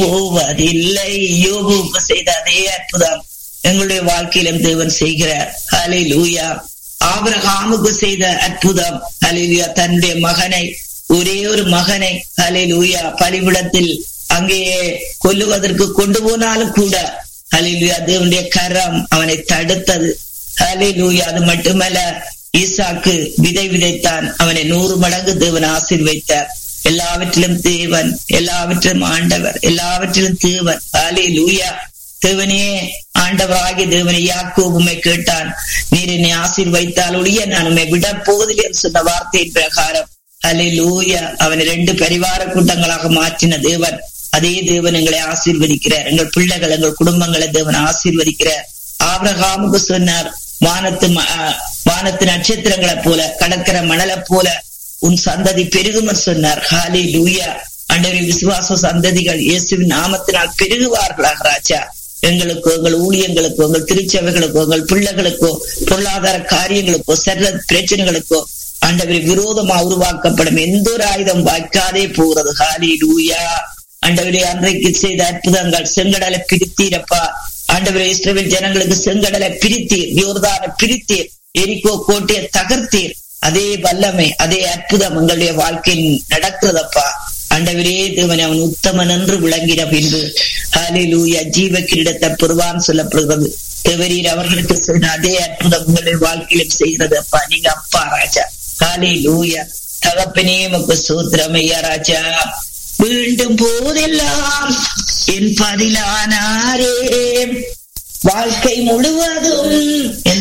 போவதில்லை யோபுக்கு செய்த அதே அற்புதம் எங்களுடைய வாழ்க்கையிலும் தேவன் செய்கிறார் ஹலே லூயா ஆபரகாமுக்கு செய்த அற்புதம் ஹலிலுயா தன்னுடைய மகனை ஒரே ஒரு மகனை ஹலே லூயா பலிபிடத்தில் அங்கேயே கொல்லுவதற்கு கொண்டு போனாலும் கூட ஹலிலுயா தேவனுடைய கரம் அவனை தடுத்தது ஹலே லூயா அது மட்டுமல்ல ஈசாக்கு விதை விதைத்தான் அவனை நூறு மடங்கு தேவன் ஆசீர்வைத்தார் எல்லாவற்றிலும் தேவன் எல்லாவற்றிலும் ஆண்டவர் எல்லாவற்றிலும் தேவன் ஹலே லூயா தேவனே ஆண்டவராகிய தேவனை யாக்கோபு உம்மை கேட்டான் நீர் என்னை ஆசீர்வைத்தால் ஒழிய நான் உண்மை விட போவதில்லை என்று சொன்ன வார்த்தையின் பிரகாரம் அலே லூயா அவனை ரெண்டு பரிவார கூட்டங்களாக மாற்றின தேவன் அதே தேவன் எங்களை ஆசீர்வதிக்கிறார் எங்கள் பிள்ளைகள் எங்கள் குடும்பங்களை தேவன் ஆசீர்வதிக்கிறார் ஆபிரகாமுக்கு சொன்னார் வானத்து வானத்து நட்சத்திரங்களை போல கடற்கரை மணலை போல உன் சந்ததி பெருகுமர் சொன்னார் ஹாலி லூயா அண்டவரின் விசுவாச சந்ததிகள் இயேசுவின் நாமத்தினால் பெருகுவார்களாக ராஜா எங்களுக்கோ எங்கள் ஊழியங்களுக்கோ எங்கள் திருச்சபைகளுக்கோ எங்கள் பிள்ளைகளுக்கோ பொருளாதார காரியங்களுக்கோ சர்வ பிரச்சனைகளுக்கோ ஆண்டவரை விரோதமா உருவாக்கப்படும் எந்த ஒரு ஆயுதம் வாய்க்காதே போகிறது ஹாலி லூயா ஆண்டவரே அன்றைக்கு செய்த அற்புதங்கள் செங்கடலை பிரித்தீரப்பா ஆண்டவரே இஸ்ரேல் ஜனங்களுக்கு செங்கடலை பிரித்தீர் யோர்தான பிரித்தீர் எரிக்கோ கோட்டையை தகர்த்தீர் அதே வல்லமை அதே அற்புதம் எங்களுடைய வாழ்க்கையில் நடக்கிறதப்பா ஆண்டவரே தேவன் அவன் உத்தமன் என்று விளங்கின பின்பு ஹாலிலூயா ஜீவ கிரீடத்தை பெறுவான் சொல்லப்படுகிறது தேவரீர் அவர்களுக்கு சொன்ன அதே அற்புதம் உங்களுடைய வாழ்க்கையிலும் செய்கிறது அப்பா நீங்க அப்பா ராஜா ஹாலி லூயா தகப்பனே உமக்கு சூத்திரம் ஐயா ராஜா மீண்டும் போதெல்லாம் என் பதிலானாரே வாழ்க்கை முழுவதும் என்